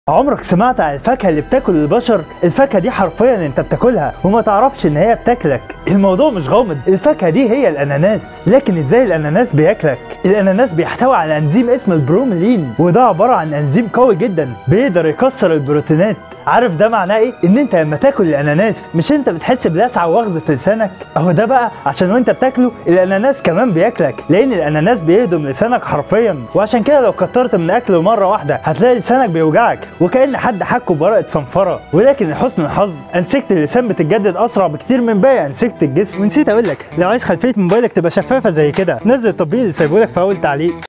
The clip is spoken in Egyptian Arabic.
عمرك سمعت عن الفاكهة اللي بتاكل البشر؟ الفاكهة دي حرفيا انت بتاكلها وما تعرفش ان هي بتاكلك الموضوع مش غامض الفاكهة دي هي الاناناس لكن ازاي الاناناس بياكلك؟ الاناناس بيحتوي على انزيم اسمه البروملين وده عبارة عن انزيم قوي جدا بيقدر يكسر البروتينات عارف ده معناه ايه؟ ان انت لما تاكل الاناناس مش انت بتحس بلسعه وغز في لسانك؟ اهو ده بقى عشان وانت بتاكله الاناناس كمان بياكلك لان الاناناس بيهضم لسانك حرفيا وعشان كده لو كترت من اكله مره واحده هتلاقي لسانك بيوجعك وكأن حد حكه بورقه صنفره ولكن لحسن الحظ انسجه اللسان بتتجدد اسرع بكتير من باقي انسجه الجسم ونسيت اقول لك لو عايز خلفيه موبايلك تبقى شفافه زي كده نزل التطبيق اللي سايبهولك في اول تعليق